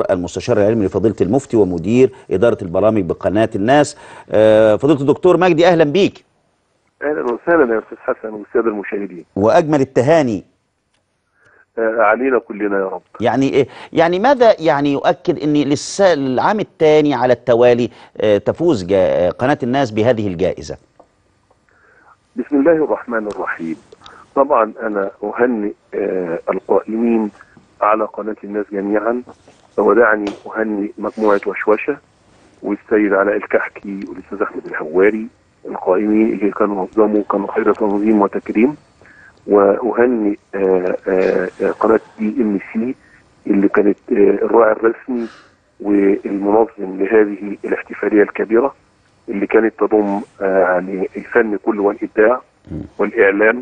المستشار العلمي لفضيله المفتي ومدير اداره البرامج بقناه الناس آه، فضيله الدكتور مجدي اهلا بيك اهلا وسهلا يا استاذ حسن والساده المشاهدين واجمل التهاني آه، علينا كلنا يا رب يعني إيه- يعني ماذا يعني يؤكد ان للس- للعام الثاني على التوالي آه، تفوز جا- قناه الناس بهذه الجائزه بسم الله الرحمن الرحيم طبعا انا اهنئ آه، القائمين على قناه الناس جميعا ودعني اهنئ مجموعه وشوشه والسيد علاء الكحكي والاستاذ احمد الهواري القائمين اللي كانوا نظموا كانوا خير تنظيم وتكريم واهنئ آه، آه، آه، قناه دي ام سي اللي كانت آه، الراعي الرسمي والمنظم لهذه الاحتفاليه الكبيره اللي كانت تضم آه، يعني الفن كله والابداع والاعلام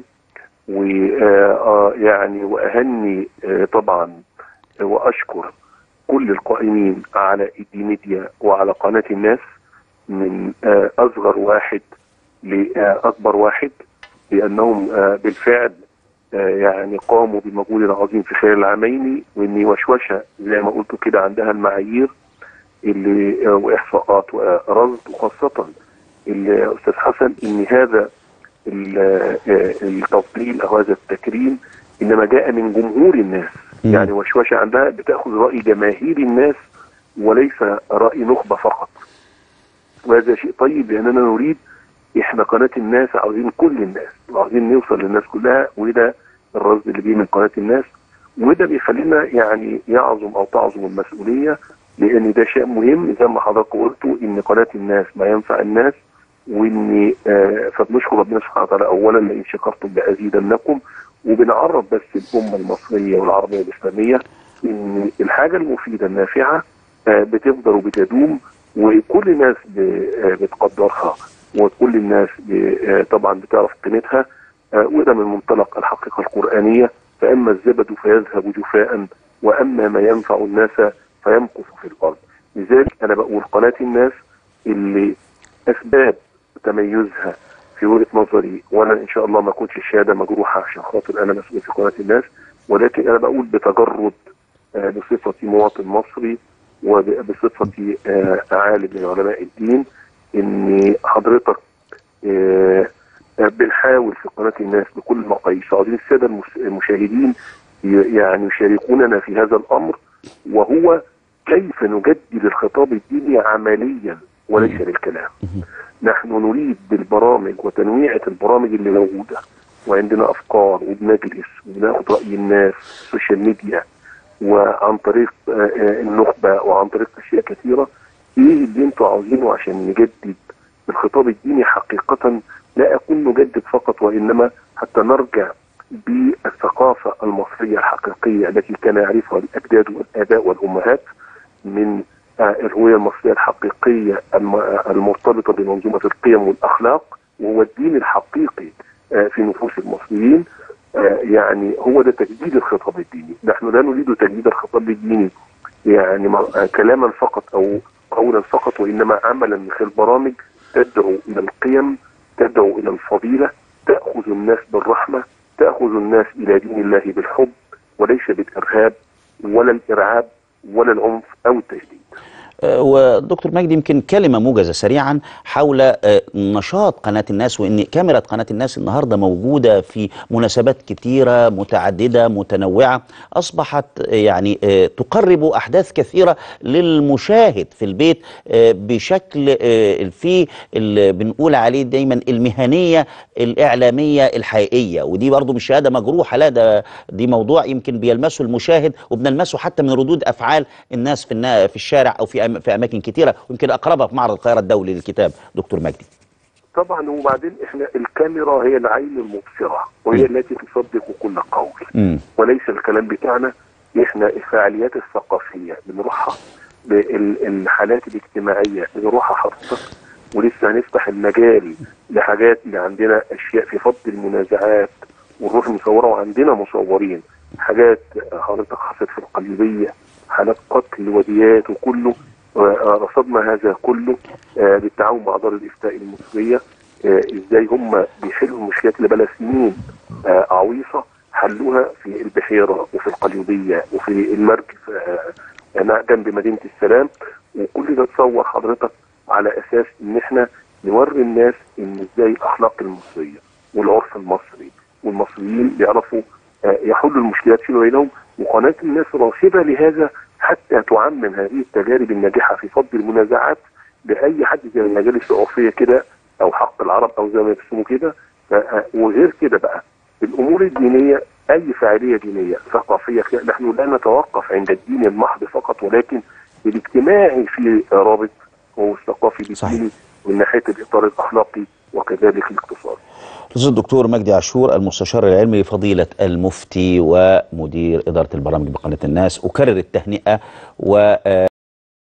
ويعني واهني آه، طبعا آه، واشكر كل القائمين على ايدي ميديا وعلى قناه الناس من آه، اصغر واحد لاكبر واحد لانهم آه، بالفعل آه، يعني قاموا بمجهود عظيم في خلال العامين وان وشوشه زي ما قلت كده عندها المعايير اللي آه، واحصاءات ورصد وخاصه اللي استاذ حسن ان هذا ال- آه، التفضيل او هذا التكريم انما جاء من جمهور الناس مم. يعني وشوشه عندها بتاخذ راي جماهير الناس وليس راي نخبه فقط وهذا شيء طيب لاننا نريد احنا قناه الناس عاوزين كل الناس وعاوزين نوصل للناس كلها وده الرصد اللي بيه من قناه الناس وده بيخلينا يعني يعظم او تعظم المسؤوليه لان ده شيء مهم زي ما حضرتك قلتوا ان قناه الناس ما ينفع الناس وان آه فبنشكر ربنا سبحانه وتعالى اولا لئن شكرتم لازيدنكم وبنعرف بس الامه المصريه والعربيه والاسلاميه ان الحاجه المفيده النافعه آه بتفضل وبتدوم وكل الناس ب- آه بتقدرها وكل الناس ب- آه طبعا بتعرف قيمتها آه وده من منطلق الحقيقه القرانيه فاما الزبد فيذهب جفاء واما ما ينفع الناس فيمكث في الارض لذلك انا بقول قناه الناس اللي اسباب تميزها في وجهه نظري وانا ان شاء الله ما اكونش الشهاده مجروحه عشان خاطر انا مسؤول في قناه الناس ولكن انا بقول بتجرد آه، بصفتي مواطن مصري وبصفتي آه، عالم من علماء الدين ان حضرتك آه، آه، بنحاول في قناه الناس بكل المقاييس عاوزين الساده المس- المشاهدين ي- يعني يشاركوننا في هذا الامر وهو كيف نجدد الخطاب الديني عمليا وليس بالكلام نحن نريد بالبرامج وتنويعة البرامج اللي موجودة وعندنا أفكار وبنجلس وبناخد رأي الناس السوشيال ميديا وعن طريق آه، آه، النخبة وعن طريق أشياء كثيرة إيه اللي أنتوا عاوزينه عشان نجدد الخطاب الديني حقيقة لا أكون نجدد فقط وإنما حتى نرجع بالثقافة المصرية الحقيقية التي كان يعرفها الأجداد والآباء والأمهات من آه، الهوية المصرية الحقيقية الم- آه، المرتبطة بمنظومة القيم والأخلاق وهو الدين الحقيقي آه، في نفوس المصريين آه، يعني هو ده تجديد الخطاب الديني نحن لا نريد تجديد الخطاب الديني يعني م- آه، كلاما فقط أو قولا فقط وإنما عملا من خلال برامج تدعو إلى القيم تدعو إلى الفضيلة تأخذ الناس بالرحمة تأخذ الناس إلى دين الله بالحب وليس بالإرهاب ولا الإرعاب ولا العنف أو التجديد آه، ودكتور مجدي يمكن كلمة موجزة سريعا حول آه، نشاط قناة الناس وإن كاميرا قناة الناس النهاردة موجودة في مناسبات كتيرة متعددة متنوعة أصبحت آه، يعني آه، تقرب أحداث كثيرة للمشاهد في البيت آه، بشكل آه، في اللي بنقول عليه دايما المهنية الإعلامية الحقيقية ودي برضو مش شهادة مجروحة لا ده دي موضوع يمكن بيلمسه المشاهد وبنلمسه حتى من ردود أفعال الناس في النا- في الشارع أو في أم- في أماكن كتيرة ويمكن أقربها في معرض القاهرة الدولي للكتاب دكتور مجدي طبعا وبعدين احنا الكاميرا هي العين المبصره وهي التي تصدق كل قول مم. وليس الكلام بتاعنا احنا الفعاليات الثقافيه بنروحها بالحالات الاجتماعيه بنروحها حضرتك ولسه هنفتح المجال لحاجات اللي عندنا اشياء في فض المنازعات ونروح نصورها وعندنا مصورين حاجات حضرتك حصلت في القليوبيه حالات قتل وديات وكله آه، رصدنا هذا كله آه، بالتعاون مع دار الافتاء المصريه آه، ازاي هم بيحلوا المشكلات اللي بقى سنين آه، عويصه حلوها في البحيره وفي القليوبيه وفي المركب آه، يعني جنب مدينه السلام وكل ده تصور حضرتك على اساس ان احنا نوري الناس ان ازاي الاخلاق المصريه والعرف المصري والمصريين بيعرفوا آه، يحلوا المشكلات فيما بينهم وقناه الناس راغبه لهذا حتى تعمم هذه التجارب الناجحه في فض المنازعات لاي حد زي المجالس العرفيه كده او حق العرب او زي ما بيسموه كده آه، وغير كده بقى الامور الدينيه اي فاعليه دينيه ثقافيه كده، نحن لا نتوقف عند الدين المحض فقط ولكن الاجتماعي في رابط هو الثقافي صحيح. بالديني من ناحيه الاطار الاخلاقي وكذلك الاقتصادي. الاستاذ الدكتور مجدي عاشور المستشار العلمي لفضيله المفتي ومدير اداره البرامج بقناه الناس اكرر التهنئه و